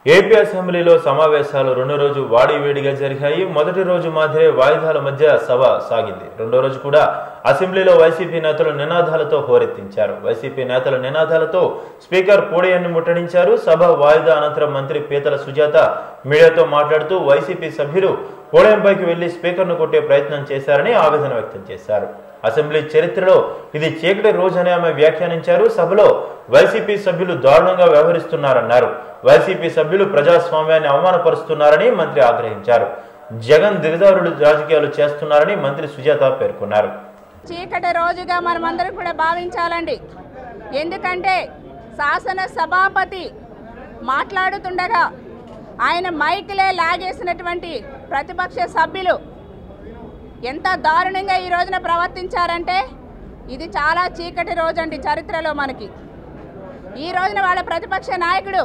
AP అసెంబ్లీలో సమావేశాలు రెండో రోజు వాడివేడిగా జరిగాయి మొదటి రోజు మాదిరే వాయిదాల మధ్య సభ సాగింది రెండో రోజు కూడా అసెంబ్లీలో వైసీపీ నేతలు నినాదాలతో హోరెత్తించారు వైసీపీ నేతల నినాదాలతో స్పీకర్ పోడియాన్ని ముట్టడించారు సభ వాయిదా అనంతరం మంత్రి పీతల సుజాత మీడియాతో మాట్లాడుతూ వైసీపీ సభ్యులు పోడియంపైకి వెళ్లి స్పీకర్ను కొట్టే ప్రయత్నం చేశారని ఆవేదన వ్యక్తం చేశారు అసెంబ్లీ చరిత్రలో ఇది చీకటి రోజని ఆమె వ్యాఖ్యానించారు సభలో వైసీపీ సభ్యులు దారుణంగా వ్యవహరిస్తున్నారన్నారు వైసీపీ సభ్యులు ప్రజాస్వామ్యాన్ని అవమానపరుస్తున్నారని మంత్రి ఆగ్రహించారు జగన్ దిగదారులు రాజకీయాలు చేస్తున్నారని మంత్రి సుజాత పేర్కొన్నారు చీకటి రోజుగా మనమందరం కూడా భావించాలండి ఎందుకంటే శాసన సభాపతి మాట్లాడుతుండగా ఆయన మైక్లే లాగేసినటువంటి ప్రతిపక్ష సభ్యులు ఎంత దారుణంగా ఈ రోజున ప్రవర్తించారంటే ఇది చాలా చీకటి రోజండి చరిత్రలో మనకి ఈ రోజున వాళ్ళ ప్రతిపక్ష నాయకుడు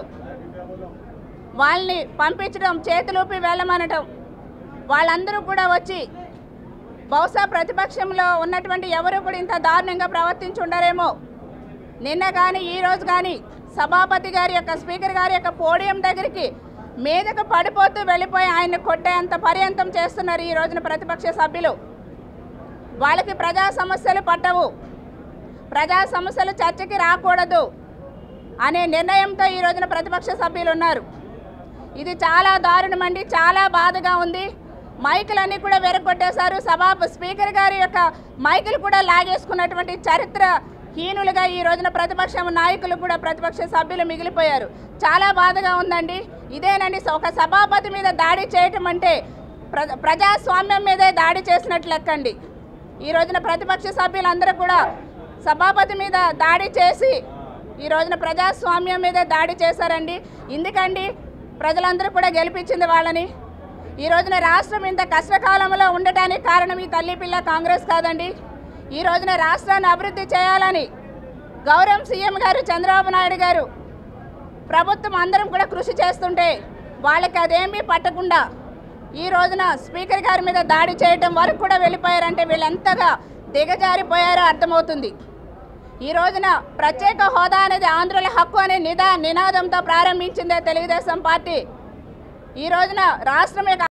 వాళ్ళని పంపించడం చేతులూపి వెళ్ళమనటం వాళ్ళందరూ కూడా వచ్చి బహుశా ప్రతిపక్షంలో ఉన్నటువంటి ఎవరు కూడా ఇంత దారుణంగా ప్రవర్తించి ఉండరేమో నిన్న కానీ ఈ రోజు కానీ సభాపతి గారి యొక్క స్పీకర్ గారి యొక్క పోడియం దగ్గరికి మీదకు పడిపోతూ వెళ్ళిపోయి ఆయన్ని కొట్టేంత పర్యంతం చేస్తున్నారు ఈ రోజున ప్రతిపక్ష సభ్యులు వాళ్ళకి ప్రజా సమస్యలు పట్టవు ప్రజా సమస్యలు చర్చకి రాకూడదు అనే నిర్ణయంతో ఈ రోజున ప్రతిపక్ష సభ్యులు ఉన్నారు ఇది చాలా దారుణమండి చాలా బాధగా ఉంది మైకులన్నీ కూడా వెరగొట్టేశారు సభా స్పీకర్ గారి యొక్క మైకులు కూడా లాగేసుకున్నటువంటి చరిత్ర హీనులుగా ఈ రోజున ప్రతిపక్ష నాయకులు కూడా ప్రతిపక్ష సభ్యులు మిగిలిపోయారు చాలా బాధగా ఉందండి ఇదేనండి ఒక సభాపతి మీద దాడి చేయటం అంటే ప్ర ప్రజాస్వామ్యం మీదే దాడి చేసినట్లు లెక్కండి ఈ రోజున ప్రతిపక్ష సభ్యులందరూ కూడా సభాపతి మీద దాడి చేసి ఈ రోజున ప్రజాస్వామ్యం మీదే దాడి చేశారండి ఎందుకండి ప్రజలందరూ కూడా గెలిపించింది వాళ్ళని ఈ రోజున రాష్ట్రం ఇంత కష్టకాలంలో ఉండటానికి కారణం ఈ తల్లి పిల్ల కాంగ్రెస్ కాదండి ఈ రోజున రాష్ట్రాన్ని అభివృద్ధి చేయాలని గౌరవం సీఎం గారు చంద్రబాబు నాయుడు గారు ప్రభుత్వం అందరం కూడా కృషి చేస్తుంటే వాళ్ళకి అదేమీ పట్టకుండా ఈ రోజున స్పీకర్ గారి మీద దాడి చేయడం వరకు కూడా వెళ్ళిపోయారంటే వీళ్ళు ఎంతగా దిగజారిపోయారో అర్థమవుతుంది ఈ రోజున ప్రత్యేక హోదా అనేది ఆంధ్రుల హక్కు అనే నిదా నినాదంతో ప్రారంభించిందే తెలుగుదేశం పార్టీ ఈ రోజున రాష్ట్రం యొక్క